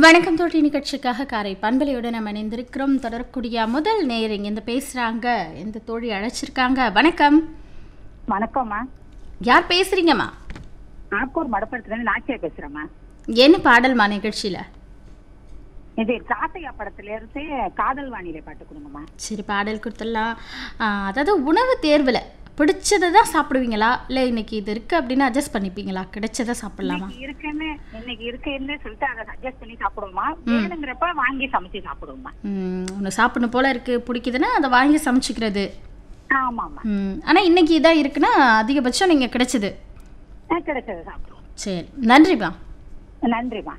வணக்கம் தோட்டி நிகழ்ச்சிக்காக காரை பண்பலையோடு நம்ம இணைந்திருக்கிறோம் தொடரக்கூடிய முதல் நேர் இங்க இந்த பேசுறாங்க எந்த தோழி அழைச்சிருக்காங்க வணக்கம் வணக்கம்மா யார் பேசுறீங்கம்மா ஆக்கூர் மடப்படத்துல நாச்சியா பேசுறேம்மா என்ன பாடல்மா நிகழ்ச்சியில இது காத்தையா படத்துல இருந்து காதல் வாணியில பாட்டு கொடுங்கம்மா சரி பாடல் கொடுத்துடலாம் ஆ, அதாவது உணவு தேர்வில் பிடிச்சதை தான் சாப்பிடுவீங்களா இல்லை இன்னைக்கு இது இருக்கு அப்படின்னு அட்ஜஸ்ட் பண்ணிப்பீங்களா கிடைச்சதை சாப்பிடலாமா இன்னைக்கு இருக்குன்னு இன்னைக்கு இருக்குன்னு சொல்லிட்டு அதை அட்ஜஸ்ட் பண்ணி சாப்பிடுவோமா வேணுங்கிறப்ப வாங்கி சமைச்சு சாப்பிடுவோமா ம், ஒன்று சாப்பிடணும் போல இருக்கு பிடிக்குதுன்னா அதை வாங்கி சமைச்சிக்கிறது ஆமாம்மா ம், ஆனா இன்னைக்கு இதான் இருக்குன்னா அதிகபட்சம் நீங்க கிடைச்சது ஆ, கிடைச்சதை சாப்பிடுவோம் சரி நன்றிப்பா நன்றிம்மா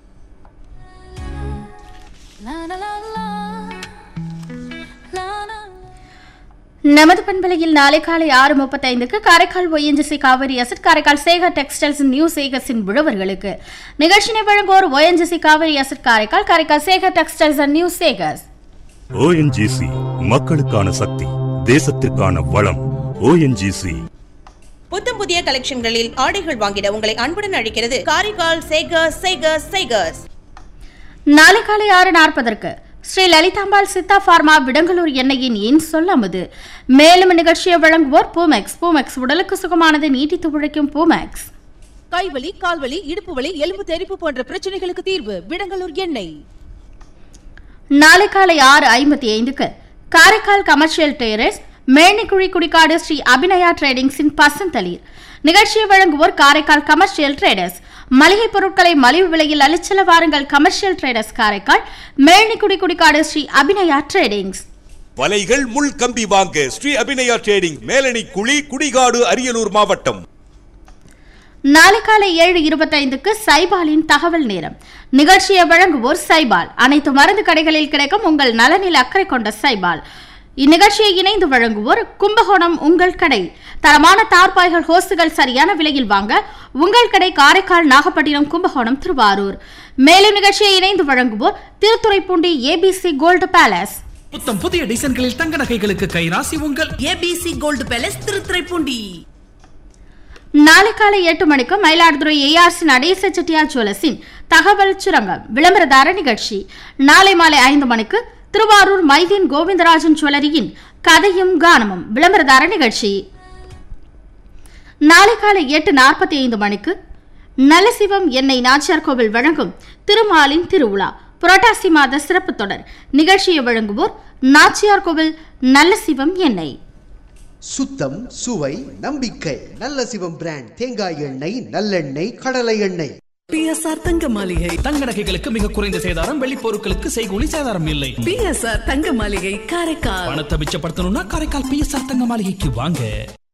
நமது பண்பலையில் நாளை காலை ஆறு முப்பத்தைந்துக்கு Karaikal ONGC Cauvery asset Karaikal Sekar textiles new சேகர்ஸின் விழுவர்களுக்கு நிகழ்ச்சினை வழங்குவோர் ONGC Cauvery asset Karaikal Karaikal Sekar textiles and new Sekars ONGC மக்களுக்கான சக்தி தேசத்திற்கான வளம் ஓஎன்ஜிசி புத்தம் புதிய கலெக்ஷன்களில் ஆடைகள் வாங்கிட உங்களை அன்புடன் அழைக்கிறது காரைக்கால் சேகர்ஸ் சேகர்ஸ் சேகர்ஸ் நாளை காலை ஆறு நாற்பதற்கு ஸ்ரீ லலிதாம்பாள் சித்தா பார்மா விடங்கலூர் எண்ணெயின் என் சொல்லாமது மேலும் நிகழ்ச்சியை வழங்குவோர் பூமெக்ஸ் பூமெக்ஸ் உடலுக்கு சுகமானதை நீட்டித்து உழைக்கும் பூமெக்ஸ் கைவலி கால்வலி இடுப்பு வலி எலும்பு தெறிப்பு போன்ற பிரச்சனைகளுக்கு தீர்வு விடங்கலூர் எண்ணெய் நாளை காலை ஆறு ஐம்பத்தி ஐந்துக்கு காரைக்கால் கமர்ஷியல் டேரஸ் மேனிக்குழி குடிக்காடு ஸ்ரீ அபிநயா ட்ரேடிங்ஸின் பசந்தளிர் நிகழ்ச்சியை வழங்குவோர் காரைக்கால் கமர்ஷியல் ட்ரேடர்ஸ் மளிகை பொருட்களை மலிவு விலையில் அளிச்சல வாருங்கள் commercial traders Karaikal Menikkudi Kudikadu Sri Abhinaya tradings வலைகள் முள் கம்பி வாங்க ஸ்ரீ அபிநயா ட்ரேடிங் மேலணி குழி குடிகாடு அரியலூர் மாவட்டம் நாளை காலை ஏழு இருபத்தைந்துக்கு சைபாலின் தகவல் நேரம் நிகழ்ச்சியை வழங்குவோர் சைபால் அனைத்து மருந்து கடைகளில் கிடைக்கும் உங்கள் நலனில் அக்கறை கொண்ட சைபால் இந்நிகழ்ச்சியை இணைந்து வழங்குவோர் கும்பகோணம் உங்கள் கடை தரமான தார்பாய்கள் ஹோஸ்டுகள் சரியான விலையில் வாங்க உங்கள் கடை காரைக்கால் நாகப்பட்டினம் கும்பகோணம் திருவாரூர் மேலும் நிகழ்ச்சியை இணைந்து வழங்குவோர் திருத்துறைப்பூண்டி ஏபிசி கோல்டு பேலஸ் புத்தம் புதிய டிசைன்களில் தங்க நகைகளுக்கு கைராசி உங்கள் ஏபிசி கோல்டு பேலஸ் திருத்துறைப்பூண்டி நாளை காலை எட்டு மணிக்கு மயிலாடுதுறை ஏஆர்சி நடேச செட்டியார் ஜுவல்லர்ஸின் தகவல் சுரங்கம் விளம்பரதார நிகழ்ச்சி நாளை மாலை ஐந்து மணிக்கு திருவாரூர் மைதீன் கோவிந்தராஜன் ஜுவல்லரியின் கதையும் கானமும் விளம்பரதார நிகழ்ச்சி நாளை காலை எட்டு நாற்பத்தி ஐந்து மணிக்கு நலசிவம் எண்ணெய் நாச்சியார் கோவில் வழங்கும் திருமாலின் திருவிழா புரட்டாசி மாத சிறப்பு தொடர் நிகழ்ச்சியை வழங்குவோர் நாச்சியார் கோவில் நல்லசிவம் எண்ணெய் சுத்தம் சுவை நம்பிக்கை நல்ல சிவம் பிராண்ட் தேங்காய் எண்ணெய் நல்லெண்ணெய் கடலை எண்ணெய் பிஎஸ்ஆர் தங்க மாளிகை தங்க நகைகளுக்கு மிக குறைந்த சேதாரம் வெள்ளி பொருட்களுக்கு செய்கூலி சேதாரம் இல்லை பிஎஸ்ஆர் தங்க மாளிகை காரைக்கால் பணத்தை மிச்சப்படுத்தணும்னா காரைக்கால் பிஎஸ்ஆர் தங்க மாளிகைக்கு வாங்க